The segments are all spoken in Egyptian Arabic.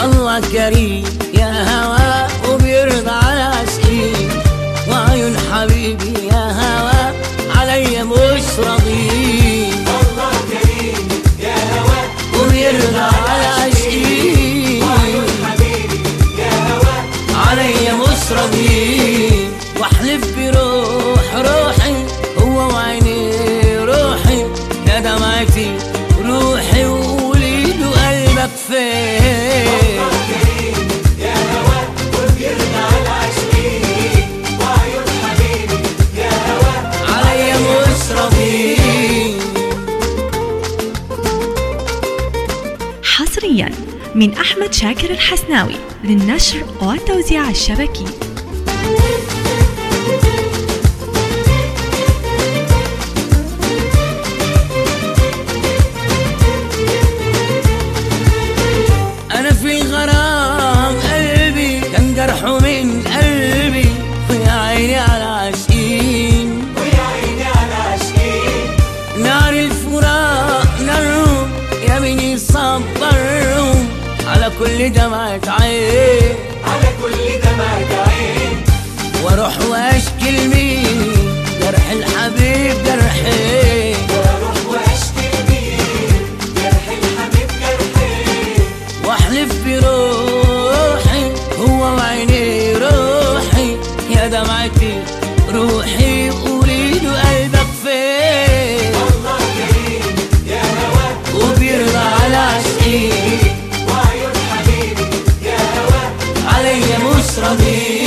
الله كريم يا هوا وبيرضى على عشقي وعيون حبيبي يا هوا علي مش راضي الله كريم يا هوا وبيرضى على عشقي وعيون حبيبي يا هوا علي مش راضي واحلف بروح روحي هو وعيني روحي يا دمعتي روحي ووليد قلبك فين الله كريم يا هوا وبيرضى على عشقي وعيون حبيبي يا هوا علي مش راضي حصريا من أحمد شاكر الحسناوي للنشر والتوزيع الشبكي انا في الغرام قلبي كان جرحه من قلبي ويا عيني على عاشقين ويا عيني على عشقي نار الفراق نارهم يا بني صبرهم على كل دمعة عين على كل دمعة عين واروح واشكي لمين جرح الحبيب جرحي واروح واشكي لمين جرح الحبيب جرحي واحلف بروحي هو وعيني روحي يا دمعتي روحي قولي له قلبك فين الله كريم يا هوا وبيرضى على عشقي وعيون حبيبي يا هوا عليا مش راضي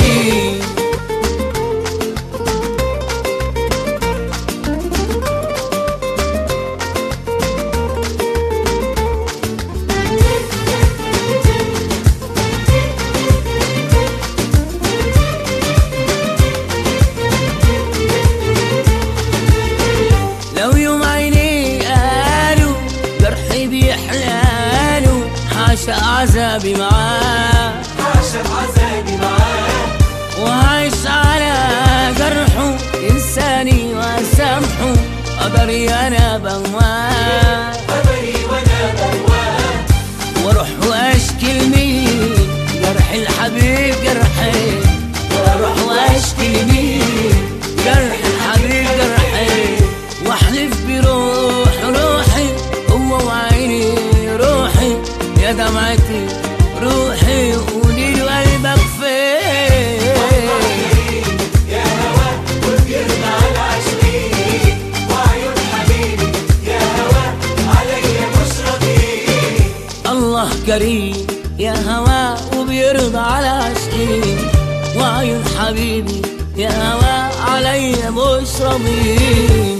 لو يوم عيني قالوا جرحي بيحلالوا حاشا عذابي معاه عاشت عذابي معاه وعايش على جرحه إنساني وأسامحه قدري أنا بواه قدري وانا بواه واروح واشكي لمين جرح الحبيب جرحي واروح واشكي لمين جرح الحبيب جرحي واحلف بروح روحي هو وعيني روحي يا دمعتي روحي قولي له قلبك فين كريم يا هوا وبيرضى على عشقي وعيون حبيبي يا هوا عليا مش راضي الله كريم يا هوا وبيرضى على عشقي وعيون حبيبي يا هوا عليا مش راضي